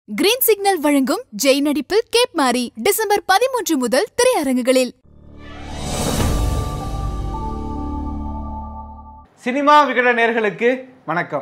Green signal வழங்கும் ஜெய் நடிப்பில் gap மாரி டிசம்பர் பதிமூன்று முதல் திரையரங்குகளில் சினிமா விகட நேர்களுக்கு வணக்கம்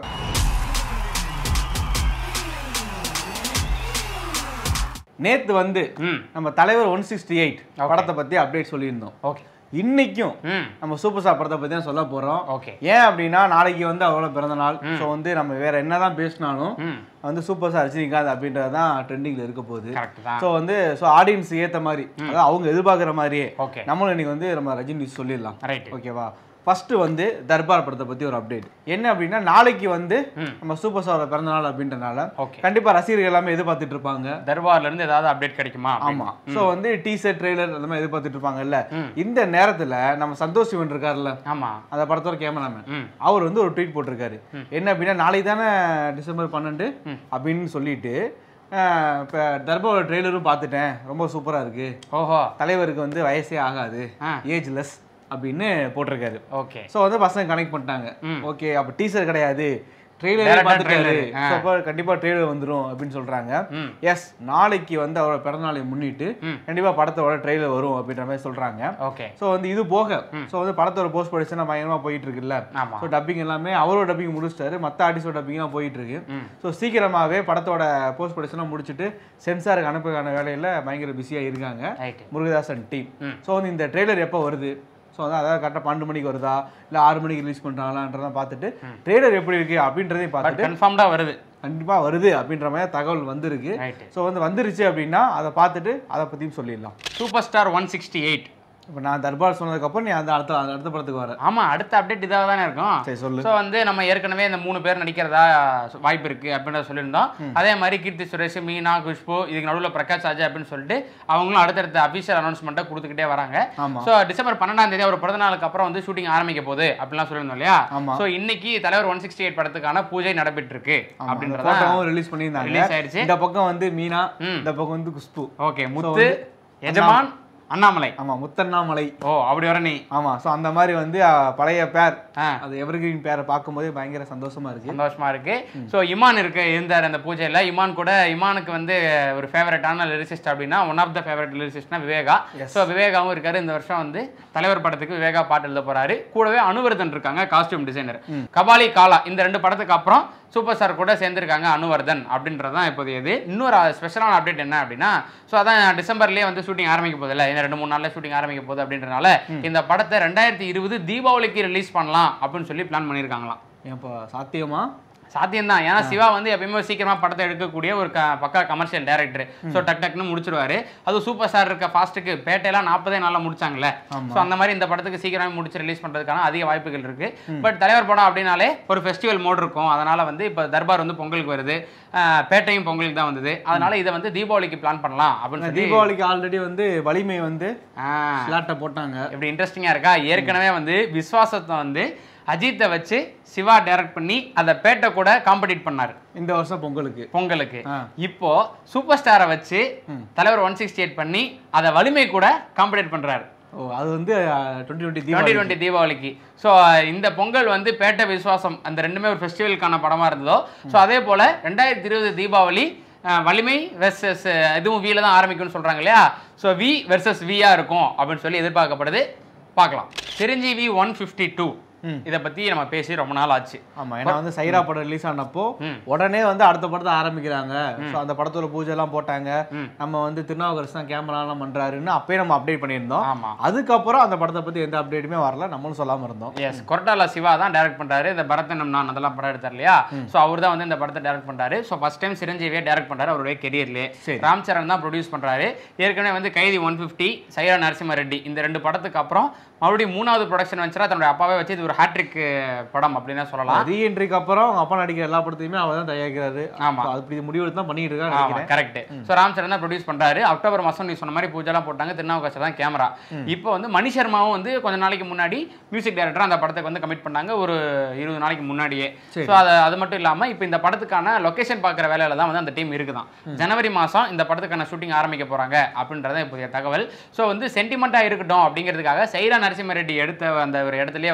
நேத்து வந்து ம் நம்ம தலைவர் ஒன் சிக்ஸ்டி எயிட் படத்தை பத்தி அப்டேட் சொல்லியிருந்தோம் ஓகே இன்னைக்கும் ம் நம்ம சூப்பர் ஸ்டார் படத்தை பத்தி தான் சொல்ல போறோம் ஓகே ஏன் அப்படின்னா நாளைக்கு வந்து அவரோட பிறந்த நாள் ஸோ வந்து நம்ம வேற என்னதான் பேசினாலும் ம் வந்து சூப்பர் ஸ்டார் ரஜினிகாந்த் அப்படின்றது தான் ட்ரெண்டிங்ல இருக்க போகுது கரெக்ட் தான் ஸோ வந்து ஸோ ஆடியன்ஸ் ஏத்த மாதிரி அதாவது அவங்க எதிர்பார்க்குற மாதிரியே ஓகே நம்மளும் இன்னைக்கு வந்து நம்ம ரஜினி நியூஸ் சொல்லிடலாம் ரைட் ஓகேவா ஃபர்ஸ்ட் வந்து தர்பார் படத்தை பத்தி ஒரு அப்டேட் என்ன அப்படின்னா நாளைக்கு வந்து ம். நம்ம சூப்பர் ஸ்டாரோட பிறந்த நாள் அப்படின்றனால ஓகே கண்டிப்பா ரசிகர்கள் எல்லாமே எதிர்பார்த்துட்டு இருப்பாங்க தர்பார்ல இருந்து ஏதாவது அப்டேட் கிடைக்குமா ஆமா சோ வந்து டீசர் ட்ரெய்லர் அந்த மாதிரி எதிர்பார்த்துட்டு இருப்பாங்கல்ல ம். இந்த நேரத்துல நம்ம சந்தோஷ் சிவன் இருக்காருல்ல ஆமா அந்த படத்தோட கேமராமேன் ம் அவர் வந்து ஒரு ட்வீட் போட்டிருக்காரு என்ன அப்படின்னா நாளைக்கு தானே டிசம்பர் பன்னெண்டு அப்படின்னு சொல்லிட்டு அஹ், இப்ப தர்பாரோட ட்ரெய்லரும் பார்த்துட்டேன் ரொம்ப சூப்பரா இருக்கு ஓஹோ தலைவருக்கு வந்து வயசே ஆகாது ஆ. ஏஜ்லெஸ் அப்படின்னு போட்டிருக்காரு ஓகே ஸோ வந்து பசங்க கனெக்ட் பண்ணிட்டாங்க ம். ஓகே அப்போ டீசர் கிடையாது ட்ரெய்லர் Direct ஆ பார்த்துட்டாரு trailer. ஆ. ஸோ அப்போ கண்டிப்பாக ட்ரெய்லர் வந்துரும் அப்படின்னு சொல்றாங்க ம் எஸ் நாளைக்கு வந்து அவரோட பிறந்தநாளை முன்னிட்டு ம். கண்டிப்பா படத்தோட ட்ரெய்லர் வரும் அப்படின்ற மாதிரி சொல்றாங்க ஓகே ஸோ வந்து இது போக ஸோ வந்து படத்தோட போஸ்ட் ப்ரொடக்ஷன் பயங்கரமா போயிட்டு இருக்குல்ல ஆமா ஸோ டப்பிங் எல்லாமே அவரோட டப்பிங் முடிச்சிட்டாரு மற்ற ஆர்டிஸ்டோட டப்பிங்லாம் போயிட்டு இருக்கு ம் ஸோ சீக்கிரமாவே படத்தோட போஸ்ட் ப்ரொடக்ஷனாக முடிச்சுட்டு சென்சாருக்கு அனுப்புக்கான வேலையில பயங்கர பிஸியா இருக்காங்க ரைட் முருகதாசன் டீம் ம். ஸோ வந்து இந்த ட்ரெய்லர் எப்போ வருது ஸோ அதான் அதாவது கரெக்டாக பன்னெண்டு மணிக்கு வருதா இல்லை ஆறு மணிக்கு ரிலீஸ் பண்ணுறாங்களான்றதை பார்த்துட்டு ட்ரெய்லர் எப்படி இருக்கு அப்படின்றதையும் பட் பார்த்துட்டு கன்ஃபார்ம்டா வருது கண்டிப்பாக வருது அப்படின்ற மாதிரி தகவல் வந்திருக்கு ரைட் ஸோ வந்து வந்துருச்சு அப்படின்னா அதை பார்த்துட்டு அதை பற்றியும் சொல்லிடலாம் super star one sixty eight இப்போ நான் தர்பார் சொன்னதுக்கப்புறம் நீ அந்த அடுத்த அந்த அடுத்த படத்துக்கு வர ஆமா அடுத்த அப்டேட் இதாக தானே இருக்கும் சரி சொல்லு ஸோ வந்து நம்ம ஏற்கனவே இந்த மூணு பேர் நடிக்கிறதா வாய்ப்பு இருக்கு அப்படின்றத சொல்லியிருந்தோம் அதே மாதிரி கீர்த்தி சுரேஷ் மீனா குஷ்பு இதுக்கு நடுவில் பிரகாஷ் ராஜ் அப்படின்னு சொல்லிட்டு அவங்களும் அடுத்தடுத்த அபிஷியல் அனௌன்ஸ்மெண்ட்டை கொடுத்துக்கிட்டே வராங்க ஆமா ஸோ டிசம்பர் பன்னெண்டாம் தேதி அவர் பிறந்த நாளுக்கு அப்புறம் வந்து ஷூட்டிங் ஆரம்பிக்க போகுது அப்படிலாம் சொல்லியிருந்தோம் இல்லையா ஆமா ஸோ இன்னைக்கு தலைவர் ஒன் சிக்ஸ்டி எயிட் படத்துக்கான பூஜை நடைபெற்று இருக்கு ஆமா, அந்த அப்படின்றத போட்டோவும் ரிலீஸ் பண்ணியிருந்தாங்க ரிலீஸ் ஆயிடுச்சு இந்த பக்கம் வந்து மீனா ம். இந்த பக்கம் வந்து குஷ்பு ஓகே முத்து எஜமான் அண்ணாமலை ஆமா முத்தண்ணாமலை ஓ அப்படி வர நீ ஆமா ஸோ அந்த மாதிரி வந்து அஹ், பழைய பேர் ஆ அது எவர்கிரீன் பேரை பார்க்கும்போதே பயங்கர சந்தோஷமா இருக்கு சந்தோஷமா இருக்கு ஸோ இமான் இருக்கு இருந்தார் அந்த பூஜையில இமான் கூட இமானுக்கு வந்து ஒரு ஃபேவரட்டான லிரிசிஸ்ட் அப்படின்னா ஒன் ஆஃப் த ஃபேவரட் லிரிசிஸ்ட்னா விவேகா Yes. ஸோ விவேகாவும் இருக்காரு இந்த வருஷம் வந்து தலைவர் படத்துக்கு விவேகா பாட்டு எழுத போறாரு கூடவே அனுவர்தன் இருக்காங்க காஸ்டியூம் டிசைனர் கபாலி காலா இந்த ரெண்டு படத்துக்கு அப்புறம் சூப்பர் ஸ்டார் கூட சேர்ந்திருக்காங்க அனுவர்தன் அப்படின்றதான் இப்போதைய இது இன்னொரு ஸ்பெஷலான அப்டேட் என்ன அப்படின்னா ஸோ அதான் டிசம்பர்லேயே வந்து ஷூட்டிங் ஆரம்பிக்க போகுது இல்லை ரெண்டு மூணு நாள்ல ஷூட்டிங் ஆரம்பிக்க போகுது அப்படின்றனால இந்த படத்தை ரெண்டாயிரத்தி இருபது தீபாவளிக்கு ரிலீஸ் பண்ணலாம் அப்படின்னு சொல்லி பிளான் பண்ணியிருக்காங்களாம் இப்போ சாத்தியமா சாத்தியம்தான் ஏன்னா சிவா வந்து எப்பயுமே சீக்கிரமா படத்தை எடுக்கக்கூடிய ஒரு க பக்கா கமர்ஷியல் டைரக்டர் ஸோ டக் டக்னு முடிச்சிருவாரு அது சூப்பர் ஸ்டார் இருக்க ஃபாஸ்ட்டுக்கு பேட்டையெல்லாம் நாற்பதே நாளில் முடிச்சாங்கல்ல ஆமா. ஸோ அந்த மாதிரி இந்த படத்துக்கு சீக்கிரமே முடிச்சு ரிலீஸ் பண்றதுக்கான அதிக வாய்ப்புகள் இருக்கு பட் தலைவர் படம் அப்படின்னாலே ஒரு ஃபெஸ்டிவல் மோட் இருக்கும் அதனால வந்து இப்போ தர்பார் வந்து பொங்கலுக்கு வருது ஆஹ் பேட்டையும் பொங்கலுக்கு தான் வந்தது அதனால இதை வந்து தீபாவளிக்கு பிளான் பண்ணலாம் அப்படின்னு சொல்லி தீபாவளிக்கு ஆல்ரெடி வந்து வலிமை வந்து ஆஹ் ஸ்லாட்டை போட்டாங்க எப்படி இன்ட்ரெஸ்டிங்காக இருக்கா ஏற்கனவே வந்து விஸ்வாசத்தை வந்து அஜித்தை வச்சு சிவா டைரக்ட் பண்ணி அதை பேட்டை கூட காம்படிட் பண்ணாரு இந்த வருஷம் பொங்கலுக்கு பொங்கலுக்கு ஆ. இப்போ சூப்பர் ஸ்டாரை வச்சு தலைவர் ஒன் சிக்ஸ்டி எயிட் பண்ணி அதை வலிமை கூட காம்படிட் பண்றாரு ஓ அது வந்து twenty twenty twenty Deepavali twenty தீபாவளிக்கு ஸோ இந்த பொங்கல் வந்து பேட்டை விசுவாசம் அந்த ரெண்டுமே ஒரு ஃபெஸ்டிவலுக்கான படமா இருந்ததோ ஸோ அதே போல ரெண்டாயிரத்தி இருபது தீபாவளி அஹ், வலிமை வெர்சஸ் இதுவும் வில தான் ஆரம்பிக்கும்னு சொல்றாங்க இல்லையா ஸோ வி வெர்சஸ் வியா இருக்கும் அப்படின்னு சொல்லி எதிர்பார்க்கப்படுது பார்க்கலாம் சிரஞ்சீவி ஒன் ஃபிஃப்டி டூ ம். இதை பத்தி நம்ம பேசி ரொம்ப நாள் ஆச்சு ஆமா ஏன்னா வந்து சைரா படம் ரிலீஸ் ஆனப்போ ம். உடனே வந்து அடுத்த படத்தை ஆரம்பிக்கிறாங்க ஸோ அந்த படத்தோட பூஜை எல்லாம் போட்டாங்க ம். நம்ம வந்து திருநாவுக்கரசு தான் கேமரா எல்லாம் பண்றாருன்னு அப்பயே நம்ம அப்டேட் பண்ணியிருந்தோம் ஆமா அதுக்கப்புறம் அந்த படத்தை பத்தி எந்த அப்டேட்டுமே வரல நம்மளும் சொல்லாம இருந்தோம் எஸ் கொரட்டாலா சிவா தான் டைரக்ட் பண்றாரு இந்த பரதனம் நான் அதெல்லாம் படம் எடுத்தார் இல்லையா ஸோ அவர் தான் வந்து இந்த படத்தை டைரக்ட் பண்றாரு ஸோ ஃபர்ஸ்ட் டைம் சிரஞ்சீவியை டைரக்ட் பண்றாரு அவருடைய கெரியர்லேயே சரி. ராம் சரண் தான் ப்ரொடியூஸ் பண்றாரு ஏற்கனவே வந்து கைதி ஒன் ஃபிஃப்டி சைரா நரசிம்ம ரெட்டி இந்த ரெண்டு படத்துக்கு அப்புறம் மறுபடியும் மூணாவது ப்ரொடக்ஷன் வெஞ்சரா தன்னுடைய அப்பாவே வச்சு இது ஒரு ஹேட்ரிக் படம் அப்படின்னு தான் சொல்லலாம் ரீஎன்ட்ரிக்கு அப்புறம் அவங்க அப்பா நடிக்கிற எல்லா படத்தையுமே அவர் தான் தயாரிக்கிறாரு ஆமா. So, அப்படி முடிவெடுத்து தான் பண்ணிட்டு இருக்காரு ஆமா நினைக்கிறேன் கரெக்ட் ஸோ ராம் சரண் தான் ப்ரொடியூஸ் பண்றாரு அக்டோபர் மாசம் நீ சொன்ன மாதிரி பூஜைலாம் போட்டாங்க திருநாவுக்கரசு தான் கேமரா இப்போ வந்து மணி சர்மாவும் வந்து கொஞ்ச நாளைக்கு முன்னாடி மியூசிக் டைரக்டர் அந்த படத்துக்கு வந்து கமிட் பண்ணாங்க ஒரு இருபது நாளைக்கு முன்னாடியே சரி. ஸோ அது அது மட்டும் இல்லாம இப்போ இந்த படத்துக்கான லொகேஷன் பார்க்குற வேலையில தான் வந்து அந்த டீம் இருக்குதான் ஜனவரி மாசம் இந்த படத்துக்கான ஷூட்டிங் ஆரம்பிக்க போறாங்க அப்படின்றத இப்போதைய தகவல் ஸோ வந்து சென்டிமெண்ட்டாக இருக்கட்டும் அப்படிங்கிறதுக்காக சைரா நரசிம்ம ரெட்டி எடுத்த அந்த ஒரு இடத்துலயே வந்து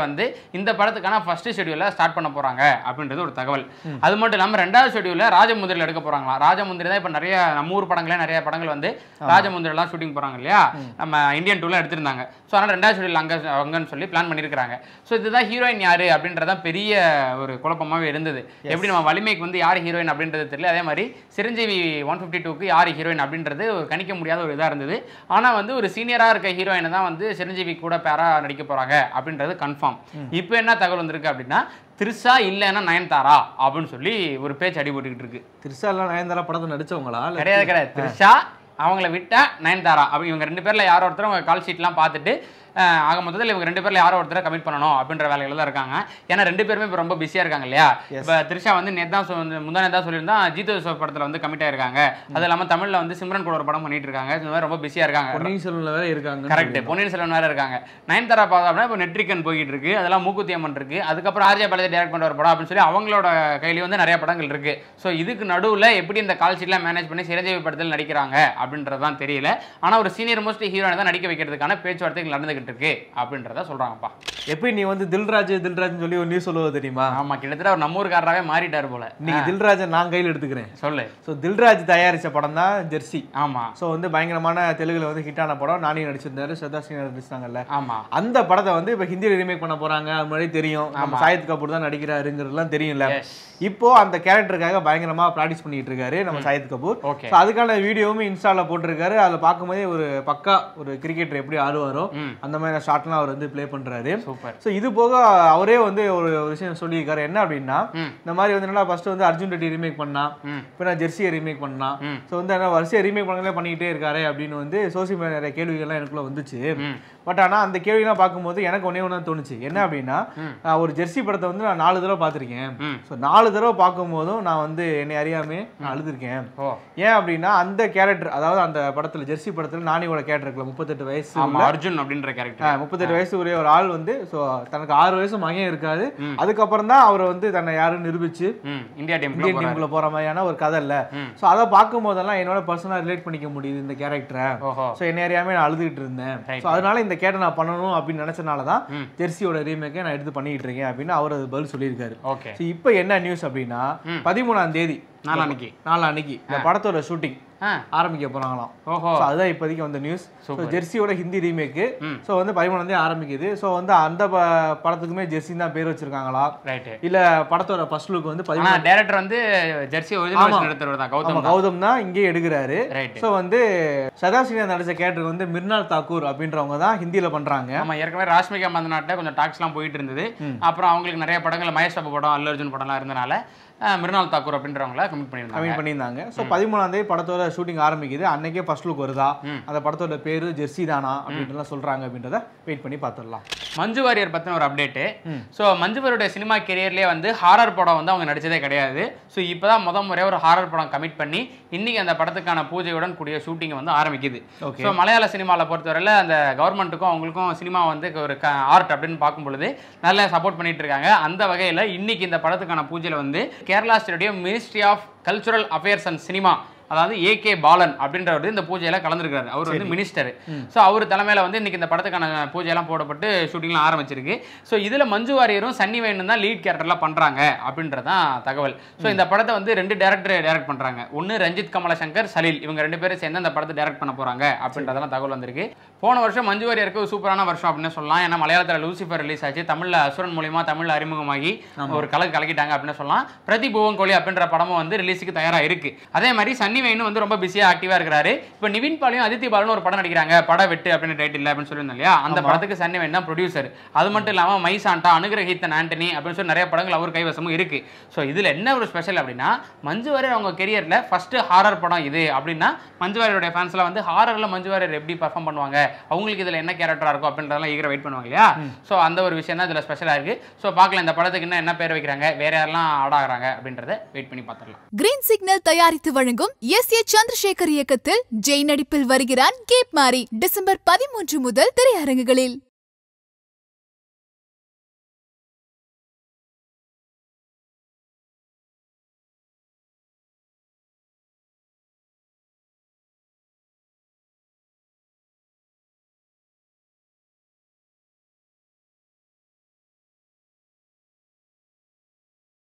இந்த படத்துக்கான ஃபர்ஸ்ட் ஷெடியூல ஸ்டார்ட் பண்ண போறாங்க அப்படின்றது ஒரு தகவல் அது மட்டும் இல்லாம ரெண்டாவது ஷெடியூல ராஜமுந்திரியில் எடுக்க போறாங்களா ராஜமுந்திரி தான் இப்போ நிறைய நம்ம ஊர் படங்களே நிறைய படங்கள் வந்து ராஜமுந்திரிலாம் ஷூட்டிங் போறாங்க இல்லையா நம்ம இந்தியன் டூல எடுத்திருந்தாங்க ஸோ அதனால ரெண்டாவது ஷெடியூல் அங்க அங்கன்னு சொல்லி பிளான் பண்ணியிருக்காங்க ஸோ இதுதான் ஹீரோயின் யாரு அப்படின்றதான் பெரிய ஒரு குழப்பமாவே இருந்தது எப்படி நம்ம வலிமைக்கு வந்து யார் ஹீரோயின் அப்படின்றது தெரியல அதே மாதிரி சிரஞ்சீவி ஒன் ஃபிஃப்டி டூக்கு யார் ஹீரோயின் அப்படின்றது ஒரு கணிக்க முடியாத ஒரு இதாக இருந்தது ஆனால் வந்து ஒரு சீனியராக இருக்க ஹீரோயினை தான் வந்து சிரஞ்சீவி கூட பேரா நடிக்க போறாங்க அப்படின்றது கன்ஃபார்ம் இப்போ என்ன தகவல் வந்திருக்கு அப்படின்னா திருசா இல்லைன்னா நயன்தாரா அப்படின்னு சொல்லி ஒரு பேச்சு அடிபட்டுக்கிட்டு இருக்கு திருசாலாம் நயன்தாரா படத்தை நடிச்சவங்களா இல்ல கிடையாது கிடையாது த்ரிஷா அவங்கள விட்டா நயன்தாரா அப்படி இவங்க ரெண்டு பேர்ல யாரோ ஒருத்தர் அவங்க கால் ஷீட்லாம் பார்த்துட்டு அஹ், ஆக மொத்தத்தில் இவங்க ரெண்டு பேர்ல யாரோ ஒருத்தரை கமிட் பண்ணணும் அப்படின்ற வேலைகள் தான் இருக்காங்க ஏன்னா ரெண்டு பேருமே இப்போ ரொம்ப பிஸியாக இருக்காங்க இல்லையா இப்போ த்ரிஷா வந்து நேத்து தான் சொல்~ முந்தா நேத்து தான் சொல்லியிருந்தா ஜீதோ ஜோசப் படத்தில் வந்து கமிட் ஆயிருக்காங்க அது இல்லாமல் தமிழில் வந்து சிம்ரன் கூட ஒரு படம் பண்ணிட்டு இருக்காங்க இந்த மாதிரி ரொம்ப பிஸியாக இருக்காங்க பொன்னியின் செல்வன்ல வேற இருக்காங்க கரெக்ட் பொன்னியின் செல்வன் வேற இருக்காங்க நயன்தாரா பார்த்தா அப்படின்னா இப்போ நெட்ரிகன் போய்கிட்டு இருக்கு அதெல்லாம் மூக்குத்தி அம்மன் இருக்கு அதுக்கப்புறம் ஆர்ஜே பாலாஜி டேரக்ட் பண்ற ஒரு படம் அப்படின்னு சொல்லி அவங்களோட கையிலயும் வந்து நிறைய படங்கள் இருக்கு ஸோ இதுக்கு நடுவில் எப்படி இந்த கால் ஷீட்லாம் மேனேஜ் பண்ணி சிரஞ்சீவி படத்தில் நடிக்கிறாங்க அப்படின்றது தான் தெரியல ஆனால் ஒரு சீனியர் மோஸ்ட் ஹீரோனை தான் நடிக்க வைக்கிறதுக்கான பேச்சுவார்த்தைகள் நடந்துகிட்டு இருக்கு அப்படின்றத சொல்றாங்கப்பா எப்படி நீ வந்து தில்ராஜ் தில்ராஜ்னு சொல்லி ஒரு நியூஸ் சொல்லுவது தெரியுமா ஆமா கிட்டத்தட்ட அவர் நம்ம ஊருக்காரராகவே மாறிட்டார் போல இன்னைக்கு தில்ராஜை நான் கையில் எடுத்துக்கிறேன் சொல்லு ஸோ தில்ராஜ் தயாரிச்ச படம் தான் ஜெர்சி ஆமா ஸோ வந்து பயங்கரமான தெலுங்குல வந்து ஹிட்டான படம் நானி நடிச்சிருந்தாரு ஸ்ரத்தா சிங் நடிச்சிருந்தாங்கல்ல ஆமா அந்த படத்தை வந்து இப்போ ஹிந்தியில் ரீமேக் பண்ண போறாங்க அது முன்னாடி தெரியும் நம்ம சாயத் கபூர் தான் நடிக்கிறாருங்கிறதுலாம் தெரியும்ல Yes. இப்போ அந்த கேரக்டருக்காக பயங்கரமா ப்ராக்டிஸ் பண்ணிட்டு இருக்காரு நம்ம சாயத் கபூர் Okay. ஸோ அதுக்கான வீடியோவும் இன்ஸ்டால போட்டிருக்காரு அதில் பார்க்கும்போதே ஒரு பக்கா ஒரு கிரிக்கெட்டர் எப்படி ஆடுவாரோ ம். அந்த மாதிரி ஷாட்லாம் அவர் வந்து ப்ளே பண்றாரு சூப்பர் ஸோ இது போக அவரே வந்து ஒரு ஒரு விஷயம் சொல்லியிருக்காரு என்ன அப்படின்னா ம். இந்த மாதிரி வந்து என்னன்னா ஃபர்ஸ்ட் வந்து அர்ஜுன் ரெட்டி ரீமேக் பண்ணா ம் இப்போ நான் ஜெர்சியை ரீமேக் பண்ணா ம். ஸோ வந்து என்ன வரிசையை ரீமேக் பண்ணங்களே பண்ணிக்கிட்டே இருக்காரு அப்படின்னு வந்து சோசியல் மீடியா நிறைய கேள்விகள்லாம் எனக்குள்ள வந்துச்சு ம் பட் ஆனால் அந்த கேள்விலாம் பார்க்கும்போது எனக்கு ஒன்றே ஒன்று தோணுச்சு என்ன அப்படின்னா ம். நான் ஒரு ஜெர்சி படத்தை வந்து நான் நாலு தடவை பார்த்துருக்கேன் ம் ஸோ நாலு தடவை பார்க்கும்போதும் நான் வந்து என்னை அறியாமே நான் அழுதுருக்கேன் ஓ ஏன் அப்படின்னா அந்த கேரக்டர் அதாவது அந்த படத்தில் ஜெர்சி படத்தில் நானியோட கேரக்டர் இருக்குல்ல முப்பத்தெட்டு வயசு ஆமா அர்ஜுன் அப்படின்ற கேரக்டர் முப்பத்தெட்டு வயசு ஒரே ஒரு ஆள் வந்து ஸோ தனக்கு ஆறு வயசு மகன் இருக்காது அதுக்கப்புறம் தான் அவர் வந்து தன்னை யாருன்னு நிரூபிச்சு ம் இந்தியா டீம் இந்தியன் டீமுக்குள்ள போற மாதிரியான ஒரு கதை இல்ல ம். ஸோ அதை பார்க்கும் போதெல்லாம் என்னோட பர்சனலா ரிலேட் பண்ணிக்க முடியுது இந்த கேரக்டரை ஓஹோ ஸோ என்ன அறியாம நான் அழுதுகிட்டு இருந்தேன் Right. ஸோ அதனால இந்த கேட்டை நான் பண்ணணும் அப்படின்னு நினைச்சனால தான் ம். ஜெர்சியோட ரீமேக்கை நான் எடுத்து பண்ணிட்டு இருக்கேன் அப்படின்னு அவர் அது பதில் சொல்லியிருக்காரு ஓகே ஸோ இப்போ என்ன நியூஸ் அப்படின்னா பதிமூணாம் தேதி நாளான்னைக்கு நாளான்னைக்கு இந்த படத்தோட ஷூட்டிங் ஆ ஆரம்பிக்க போறாங்களாம் ஓஹோ ஸோ அதுதான் இப்போதைக்கு வந்த நியூஸ் ஸோ ஜெர்சியோட ஹிந்தி ரீமேக்கு ம். ஸோ வந்து பதிமூணாம் தேதி ஆரம்பிக்குது ஸோ வந்து அந்த ப- படத்துக்குமே ஜெர்சி தான் பேர் வச்சிருக்காங்களா ரைட்டு இல்ல படத்தோட ஃபர்ஸ்ட் லுக் வந்து ஆனா பதிமூணு டைரக்டர் வந்து ஜெர்சி ஒரிஜினல் ஆமா. வெர்ஷன் எடுத்தவர் தான் ஆமா, கௌதம் தான் கௌதம் தான் இங்கே எடுக்கிறாரு ரைட் ஸோ வந்து சதாசிவா நடிச்ச கேரக்டர் வந்து மிர்னால் தாக்கூர் அப்படின்றவங்க தான் ஹிந்தியில பண்றாங்க ஆமா ஏற்கனவே ராஷ்மிகா மந்தநாட்டில் கொஞ்சம் டாக்ஸ்லாம் போயிட்டு இருந்தது அப்புறம் அவங்களுக்கு நிறைய படங்கள் மகேஷ் பாபு படம் அல்லு அர்ஜுன் படம்லாம் இருந்தனால அஹ், மிருனால் தாக்கூர் அப்படின்றவங்கள கமிட் பண்ணியிருந்தாங்க கமிட் பண்ணியிருந்தாங்க ஸோ பதிமூணாம் தேதி படத்தோட ஷூட்டிங் ஆரம்பிக்குது அன்னைக்கே ஃபர்ஸ்ட் லுக் வருதா அந்த படத்தோட பேரு ஜெர்சி தானா அப்படின்றலாம் சொல்றாங்க அப்படின்றத வெயிட் பண்ணி பார்த்துடலாம் மஞ்சு வாரியர் பத்தின ஒரு அப்டேட்டு ஸோ மஞ்சு வாரியோட சினிமா கெரியர்லேயே வந்து ஹாரர் படம் வந்து அவங்க நடிச்சதே கிடையாது ஸோ இப்போதான் முத முறையாக ஒரு ஹாரர் படம் கமிட் பண்ணி இன்னைக்கு அந்த படத்துக்கான பூஜையுடன் கூடிய ஷூட்டிங் வந்து ஆரம்பிக்குது Okay. ஸோ மலையாள சினிமாவில் பொறுத்தவரையில் அந்த கவர்மெண்ட்டுக்கும் அவங்களுக்கும் சினிமா வந்து ஒரு ஆர்ட் அப்படின்னு பார்க்கும் பொழுது நல்லா சப்போர்ட் பண்ணிட்டு இருக்காங்க அந்த வகையில் இன்னைக்கு இந்த படத்துக்கான பூஜையில் வந்து Kerala stadium ministry of cultural affairs and cinema அதாவது ஏகே பாலன் அப்படின்றவர் இந்த பூஜையில கலந்துருக்காரு அவர் வந்து மினிஸ்டர் ஸோ அவர் தலைமையில வந்து இன்னைக்கு இந்த படத்துக்கான பூஜையெல்லாம் போடப்பட்டு ஷூட்டிங்லாம் ஆரம்பிச்சிருக்கு ஸோ இதுல மஞ்சு வாரியரும் சன்னி வேணும் தான் லீட் கேரக்டர்லாம் பண்றாங்க அப்படின்றதான் தகவல் ஸோ இந்த படத்தை வந்து ரெண்டு டேரக்டர் டைரக்ட் பண்றாங்க ஒன்னு ரஞ்சித் கமலசங்கர் சலீல் இவங்க ரெண்டு பேரும் சேர்ந்து அந்த படத்தை டைரக்ட் பண்ண போறாங்க அப்படின்றதெல்லாம் தகவல் வந்திருக்கு போன வருஷம் மஞ்சு வாரியருக்கு ஒரு சூப்பரான வருஷம் அப்படின்னு சொல்லலாம் ஏன்னா மலையாளத்தில் லூசிஃபர் ரிலீஸ் ஆச்சு தமிழ்ல அசுரன் மூலியமா தமிழ்ல அறிமுகமாகி ஒரு கலக்கு கலக்கிட்டாங்க அப்படின்னு சொல்லலாம் பிரதி புவங்கோலி அப்படின்ற படமும் வந்து ரிலீஸுக்கு தயாரா இருக்கு அதே மாதிரி சன்னி வேணும் வந்து ரொம்ப பிஸியா ஆக்டிவா இருக்கிறாரு இப்போ நிவின் பாலியும் அதித்தி பாலும் ஒரு படம் நடிக்கிறாங்க பட வெட்டு அப்படின்னு டைட்டில் அப்படின்னு சொல்லியிருந்தோம் இல்லையா அந்த படத்துக்கு சன்னி வேணும் தான் ப்ரொடியூசர் அது மட்டும் இல்லாம மைசாண்டா அனுகிரகித்தன் ஆண்டனி அப்படின்னு சொல்லி நிறைய படங்கள் அவர் கைவசமும் இருக்கு ஸோ இதுல என்ன ஒரு ஸ்பெஷல் அப்படின்னா மஞ்சு வாரியர் அவங்க கெரியர்ல ஃபர்ஸ்ட் ஹாரர் படம் இது அப்படின்னா மஞ்சு வாரியருடைய ஃபேன்ஸ்ல வந்து ஹாரர்ல மஞ்சு வாரியர் எப்படி பர்ஃபார்ம் பண்ணுவாங்க அவங்களுக்கு இதுல என்ன கேரக்டரா இருக்கும் அப்படின்றதெல்லாம் ஈகர வெயிட் பண்ணுவாங்க இல்லையா ஸோ அந்த ஒரு விஷயம் தான் இதுல ஸ்பெஷலா இருக்கு ஸோ பார்க்கலாம் இந்த படத்துக்கு இன்னும் என்ன பேர் வைக்கிறாங்க வேற யாரெல்லாம் ஆடாகிறாங்க அப்படின்றத வெயிட் பண்ணி பார்த்துடலாம் கிரீன் சிக்னல் தயாரித்து வழங்கும் எஸ் ஏ சந்திரசேகர் இயக்கத்தில் ஜெய் நடிப்பில் வருகிறான் கேப் மாரி டிசம்பர் பதிமூன்று முதல் திரையரங்குகளில்